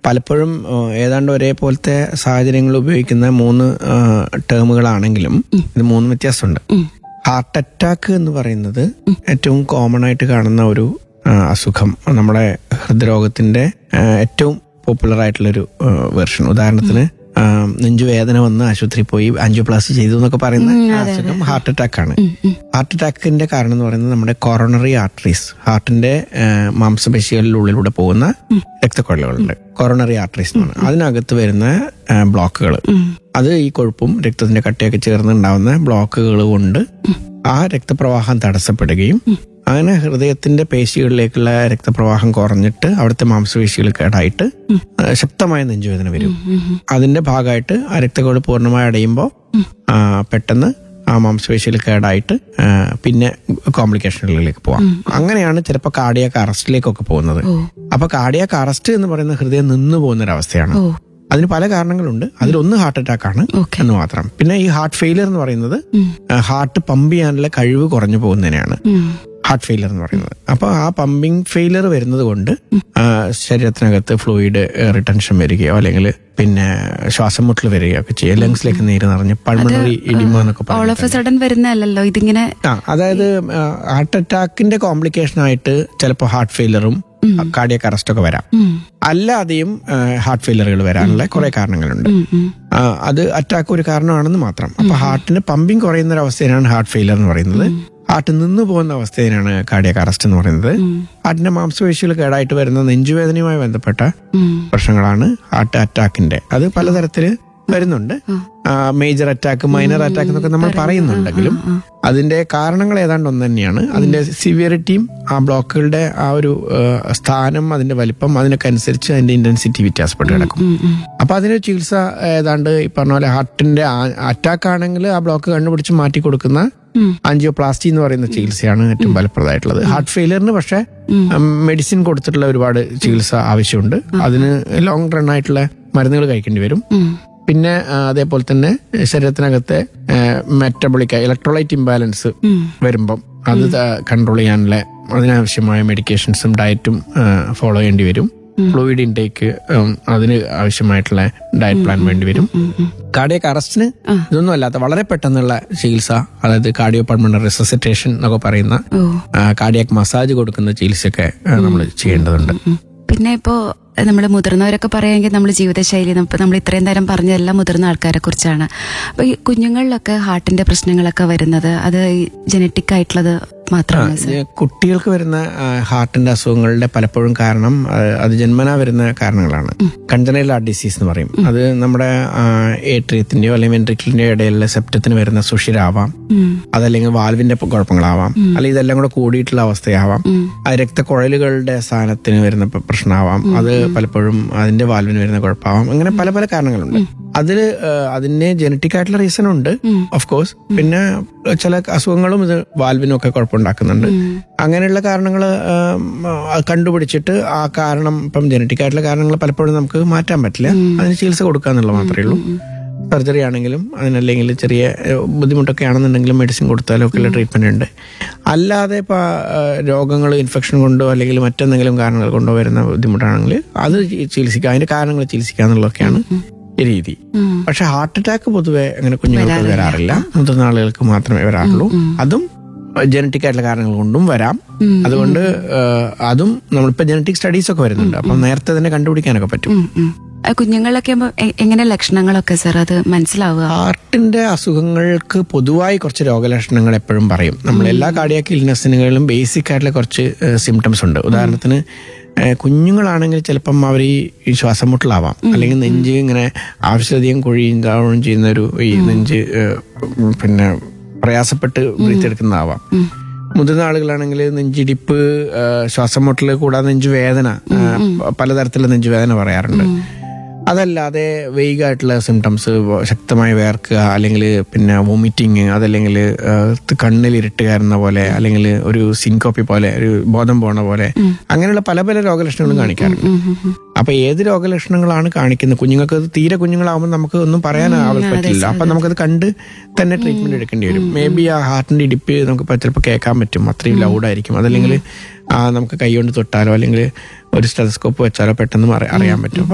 പലപ്പോഴും ഏഹ്, ഏതാണ്ട് ഒരേപോലത്തെ സാഹചര്യങ്ങൾ ഉപയോഗിക്കുന്ന മൂന്ന് ഏഹ്, ടേമുകളാണെങ്കിലും ഇത് മൂന്ന് വ്യത്യാസമുണ്ട് ഹാർട്ട് അറ്റാക്ക് എന്ന് പറയുന്നത് ഏറ്റവും കോമൺ ആയിട്ട് കാണുന്ന ഒരു ആ, അസുഖം നമ്മുടെ ഹൃദ്രോഗത്തിന്റെ ആ, ഏറ്റവും പോപ്പുലർ ആയിട്ടുള്ളൊരു വെർഷൻ ഉദാഹരണത്തിന് ആ, നെഞ്ചുവേദന വന്ന് ആശുപത്രി പോയി ആൻജിയോപ്ലാസ്റ്റി ചെയ്തു എന്നൊക്കെ പറയുന്ന ആ അസുഖം ഹാർട്ട് അറ്റാക്ക് ആണ് ഹാർട്ട് അറ്റാക്കിന്റെ കാരണം എന്ന് പറയുന്നത് നമ്മുടെ കൊറോണറി ആർട്ടറീസ് ഹാർട്ടിന്റെ ആ, മാംസപേശികളിലുള്ളിലൂടെ പോകുന്ന രക്തക്കൊഴലുകളുണ്ട് കൊറോണറി ആർട്ടറീസ് എന്ന് പറയുന്നത് അതിനകത്ത് വരുന്ന ബ്ലോക്കുകൾ അത് ഈ കൊഴുപ്പും രക്തത്തിന്റെ കട്ടയൊക്കെ ചേർന്നുണ്ടാവുന്ന ബ്ലോക്കുകൾ കൊണ്ട് ആ രക്തപ്രവാഹം തടസ്സപ്പെടുകയും അങ്ങനെ ഹൃദയത്തിന്റെ പേശികളിലേക്കുള്ള രക്തപ്രവാഹം കുറഞ്ഞിട്ട് അവിടുത്തെ മാംസപേശികൾ കേടായിട്ട് ആ, ശക്തമായ നെഞ്ചുവേദന വരും അതിന്റെ ഭാഗമായിട്ട് ആ രക്തക്കൊഴൽ പൂർണ്ണമായി അടയുമ്പോൾ പെട്ടെന്ന് ആ മാംസപേശിയിൽ കേടായിട്ട് ആ, പിന്നെ കോംപ്ലിക്കേഷനുകളിലേക്ക് പോവാം അങ്ങനെയാണ് ചിലപ്പോൾ കാർഡിയാക്ക് അറസ്റ്റിലേക്കൊക്കെ പോകുന്നത് അപ്പൊ കാർഡിയാക്ക് അറസ്റ്റ് എന്ന് പറയുന്ന ഹൃദയം നിന്നു പോകുന്ന ഒരു അവസ്ഥയാണ് ഓ അതിന് പല കാരണങ്ങളുണ്ട് അതിലൊന്ന് ഹാർട്ട് അറ്റാക്ക് ആണ് Okay. എന്ന് മാത്രം പിന്നെ ഈ ഹാർട്ട് ഫെയിലിയർ എന്ന് പറയുന്നത് ഹാർട്ട് പമ്പ് ചെയ്യാനുള്ള കഴിവ് കുറഞ്ഞു പോകുന്നതിനെയാണ് ഉം. ഹാർട്ട് ഫെയിലിയർ എന്ന് പറയുന്നത് അപ്പൊ ആ പമ്പിങ് ഫെയിലിയർ വരുന്നത് കൊണ്ട് ആ, ശരീരത്തിനകത്ത് ഫ്ലൂയിഡ് റിട്ടൻഷൻ വരികയോ അല്ലെങ്കിൽ പിന്നെ ശ്വാസം മുട്ടൽ വരികയോ ഒക്കെ ചെയ്യും ലങ്സിലേക്ക് നീര് നിറഞ്ഞ് പൾമണറി ഇടിമ എന്നൊക്കെ ഓൾ പറയും ഓഫ് എ സഡൻ വരുന്നതല്ലല്ലോ ഇതിങ്ങനെ ആ അതായത് ഹാർട്ട് അറ്റാക്കിന്റെ കോംപ്ലിക്കേഷൻ ആയിട്ട് ചിലപ്പോൾ ഹാർട്ട് ഫെയിലറും കാർഡിയക് അറസ്റ്റ് ഒക്കെ വരാം ഉം. അല്ലാതെയും ഹാർട്ട് ഫെയിലറുകൾ വരാനുള്ള കുറെ കാരണങ്ങളുണ്ട് ഉം, ഉം. ആ, അത് അറ്റാക്ക് ഒരു കാരണമാണെന്ന് മാത്രം അപ്പൊ ഹാർട്ടിന് പമ്പിങ് കുറയുന്ന ഒരു അവസ്ഥയാണ് ഹാർട്ട് ഫെയിലർ എന്ന് പറയുന്നത് ഹാർട്ട് നിന്ന് പോകുന്ന അവസ്ഥയാണ് കാർഡിയക് അറസ്റ്റ് എന്ന് പറയുന്നത് ഹാർട്ടിന്റെ മാംസപേശികൾ കേടായിട്ട് വരുന്ന നെഞ്ചുവേദനയുമായി ബന്ധപ്പെട്ട ഉം. പ്രശ്നങ്ങളാണ് ഹാർട്ട് അറ്റാക്കിന്റെ അത് പലതരത്തില് വരുന്നുണ്ട് മേജർ അറ്റാക്ക് മൈനർ അറ്റാക്ക് എന്നൊക്കെ നമ്മൾ പറയുന്നുണ്ടെങ്കിലും അതിന്റെ കാരണങ്ങൾ ഏതാണ്ട് ഒന്ന് തന്നെയാണ് അതിന്റെ സിവിയറിറ്റിയും ആ ബ്ലോക്കുകളുടെ ആ ഒരു ആ, സ്ഥാനം അതിന്റെ വലിപ്പം അതിനൊക്കെ അനുസരിച്ച് അതിന്റെ ഇന്റൻസിറ്റി വ്യത്യാസപ്പെട്ട് കിടക്കും ഉം, ഉം. അപ്പൊ അതിന് ചികിത്സ ഏതാണ്ട് ഈ പറഞ്ഞ പോലെ ഹാർട്ടിന്റെ അറ്റാക്ക് ആണെങ്കിൽ ആ ബ്ലോക്ക് കണ്ടുപിടിച്ച് മാറ്റി കൊടുക്കുന്ന ഉം. ആൻജിയോപ്ലാസ്റ്റി എന്ന് പറയുന്ന ചികിത്സയാണ് ഏറ്റവും ഫലപ്രദമായിട്ടുള്ളത് ഹാർട്ട് ഫെയിലിയറിന് പക്ഷേ മെഡിസിൻ കൊടുത്തിട്ടുള്ള ഒരുപാട് ചികിത്സ ആവശ്യമുണ്ട് അതിന് ലോങ് റൺ ആയിട്ടുള്ള മരുന്നുകൾ കഴിക്കേണ്ടി വരും ഉം. പിന്നെ ആ, അതേപോലെ തന്നെ ശരീരത്തിനകത്തെ മെറ്റബോളിക് ഇലക്ട്രോലൈറ്റ് ഇംബാലൻസ് ഉം. വരുമ്പം അത് കൺട്രോൾ ചെയ്യാനുള്ള അതിനാവശ്യമായ മെഡിക്കേഷൻസും ഡയറ്റും ഫോളോ ചെയ്യേണ്ടി വരും ഫ്ലൂയിഡ് ഇൻടേക്ക് അതിന് ആവശ്യമായിട്ടുള്ള ഡയറ്റ് പ്ലാൻ വേണ്ടി വരും കാർഡിയക് അറസ്റ്റിന് ഇതൊന്നും അല്ലാത്ത വളരെ പെട്ടെന്നുള്ള ചികിത്സ അതായത് കാർഡിയോ പൾമണറി റിസസിറ്റേഷൻ എന്നൊക്കെ പറയുന്ന ഓ കാർഡിയാക് മസാജ് കൊടുക്കുന്ന ചികിത്സയൊക്കെ നമ്മൾ ചെയ്യേണ്ടതുണ്ട് ഉം. പിന്നെ ഇപ്പോ നമ്മുടെ മുതിർന്നവരൊക്കെ പറയുമെങ്കിൽ നമ്മുടെ ജീവിതശൈലി ഇപ്പൊ നമ്മൾ ഇത്രയും നേരം പറഞ്ഞതെല്ലാം മുതിർന്ന ആൾക്കാരെ കുറിച്ചാണ് അപ്പൊ ഈ കുഞ്ഞുങ്ങളിലൊക്കെ ഹാർട്ടിന്റെ പ്രശ്നങ്ങളൊക്കെ വരുന്നത് അത് ജനറ്റിക് ആയിട്ടുള്ളത് മാത്രമാണ് സർ ഇത് കുട്ടികൾക്ക് വരുന്ന ആ, ഹാർട്ടിന്റെ അസുഖങ്ങളുടെ പലപ്പോഴും കാരണം ആ, അത് ജന്മനാ വരുന്ന കാരണങ്ങളാണ് കൺജനൈൽ ഹാർട്ട് ഡിസീസ് എന്ന് പറയും അത് നമ്മുടെ ഏട്രിയത്തിന്റെയോ അല്ലെങ്കിൽ വെൻട്രിക്കിളിന്റെയോ ഇടയിലുള്ള സെപ്റ്റത്തിന് വരുന്ന സുഷിരാവാം ഉം. അതല്ലെങ്കിൽ വാൽവിന്റെ പ- കുഴപ്പങ്ങളാവാം അല്ലെങ്കിൽ ഇതെല്ലാം കൂടെ കൂടിയിട്ടുള്ള അവസ്ഥയാവാം അത് രക്തക്കുഴലുകളുടെ സ്ഥാനത്തിന് വരുന്ന പ- പ്രശ്നമാവാം അത് പലപ്പോഴും അതിന്റെ വാൽവിന് വരുന്ന കുഴപ്പമാവാം അങ്ങനെ പല പല കാരണങ്ങളുണ്ട് അതിൽ അതിന് ജനറ്റിക് ആയിട്ടുള്ള റീസൺ ഉണ്ട് ഓഫ് കോഴ്സ് പിന്നെ ചില അസുഖങ്ങളും ഇത് വാൽവിനും ഒക്കെ കുഴപ്പമുണ്ടാക്കുന്നുണ്ട് അങ്ങനെയുള്ള കാരണങ്ങൾ കണ്ടുപിടിച്ചിട്ട് ആ കാരണം ഇപ്പം ജനറ്റിക് ആയിട്ടുള്ള കാരണങ്ങൾ പലപ്പോഴും നമുക്ക് മാറ്റാൻ പറ്റില്ല അതിന് ചികിത്സ കൊടുക്കുക എന്നുള്ളത് മാത്രമേ ഉള്ളൂ സർജറി ആണെങ്കിലും അതിനല്ലെങ്കിൽ ചെറിയ ഏഹ്, ബുദ്ധിമുട്ടൊക്കെ ആണെന്നുണ്ടെങ്കിലും മെഡിസിൻ കൊടുത്താലും ഒക്കെയുള്ള ട്രീറ്റ്മെന്റ് ഉണ്ട് അല്ലാതെ ഇപ്പൊ രോഗങ്ങൾ ഇൻഫെക്ഷൻ കൊണ്ടോ അല്ലെങ്കിൽ മറ്റെന്തെങ്കിലും കാരണങ്ങൾ കൊണ്ടോ വരുന്ന ബുദ്ധിമുട്ടാണെങ്കിൽ അത് ചി- ചികിത്സിക്കുക അതിന്റെ കാരണങ്ങൾ ചികിത്സിക്കുക എന്നുള്ളതൊക്കെയാണ് ഈ രീതി ഉം. പക്ഷെ ഹാർട്ട് അറ്റാക്ക് പൊതുവെ അങ്ങനെ കുഞ്ഞുങ്ങൾക്ക് വരാറില്ല മുതിർന്ന ആളുകൾക്ക് മാത്രമേ വരാറുള്ളൂ അതും ജനറ്റിക് ആയിട്ടുള്ള കാരണങ്ങൾ കൊണ്ടും വരാം അതുകൊണ്ട് ഏഹ്, അതും നമ്മളിപ്പോ ജനറ്റിക് സ്റ്റഡീസ് ഒക്കെ വരുന്നുണ്ട് അപ്പം നേരത്തെ തന്നെ കണ്ടുപിടിക്കാനൊക്കെ പറ്റും ഉം, ഉം. ആ കുഞ്ഞുങ്ങളിലൊക്കെ ആകുമ്പോ എ- എങ്ങനെ ലക്ഷണങ്ങളൊക്കെ സർ അത് മനസ്സിലാവുക ഹാർട്ടിന്റെ അസുഖങ്ങൾക്ക് പൊതുവായി കുറച്ച് രോഗലക്ഷണങ്ങൾ എപ്പോഴും പറയും നമ്മൾ എല്ലാ കാർഡിയാക്ക് ഇൽനെസ്സിനുകളിലും ബേസിക് ആയിട്ടുള്ള കുറച്ച് സിംറ്റംസ് ഉണ്ട് ഉദാഹരണത്തിന് ഏഹ്, കുഞ്ഞുങ്ങളാണെങ്കിൽ ചിലപ്പം അവർ ഈ ശ്വാസം മുട്ടലാവാം അല്ലെങ്കിൽ നെഞ്ച് ഇങ്ങനെ ആവശ്യധികം കുഴിയും താഴുകയും ചെയ്യുന്ന ഒരു ഈ നെഞ്ച് ഏഹ്, ഉം, പിന്നെ പ്രയാസപ്പെട്ട് ബ്രീത്ത് എടുക്കുന്നതാവാം മുതിർന്ന ആളുകളാണെങ്കിൽ നെഞ്ചിടിപ്പ് ഏഹ്, ശ്വാസം മുട്ടൽ കൂടാതെ നെഞ്ചുവേദന ഏഹ്, പ- പലതരത്തിലുള്ള നെഞ്ചുവേദന പറയാറുണ്ട് അതല്ലാതെ വെയ്ഗായിട്ടുള്ള സിംറ്റംസ് ശക്തമായി വേർക്കുക അല്ലെങ്കിൽ പിന്നെ വോമിറ്റിങ് അതല്ലെങ്കിൽ കണ്ണിൽ ഇരുട്ട് കയറുന്ന പോലെ അല്ലെങ്കിൽ ഒരു സിൻകോപ്പി പോലെ ഒരു ബോധം പോണ പോലെ അങ്ങനെയുള്ള പല പല രോഗലക്ഷണങ്ങളും കാണിക്കാറുണ്ട് അപ്പൊ ഏത് രോഗലക്ഷണങ്ങളാണ് കാണിക്കുന്നത് കുഞ്ഞുങ്ങൾക്ക് അത് തീരെ കുഞ്ഞുങ്ങളാവുമ്പോൾ നമുക്ക് ഒന്നും പറയാൻ ആവാൻ പറ്റില്ല അപ്പൊ നമുക്കത് കണ്ട് തന്നെ ട്രീറ്റ്മെന്റ് എടുക്കേണ്ടി വരും മേ ബി ആ ഹാർട്ടിന്റെ ഇടിപ്പ് നമുക്ക് ചിലപ്പോൾ കേൾക്കാൻ പറ്റും അത്രയും ലൗഡായിരിക്കും അതല്ലെങ്കിൽ ആ നമുക്ക് കൈ കൊണ്ട് തൊട്ടാലോ അല്ലെങ്കിൽ ഒരു സ്റ്റെതസ്കോപ്പ് വെച്ചാലോ പെട്ടെന്ന് അറി- അറിയാൻ പറ്റും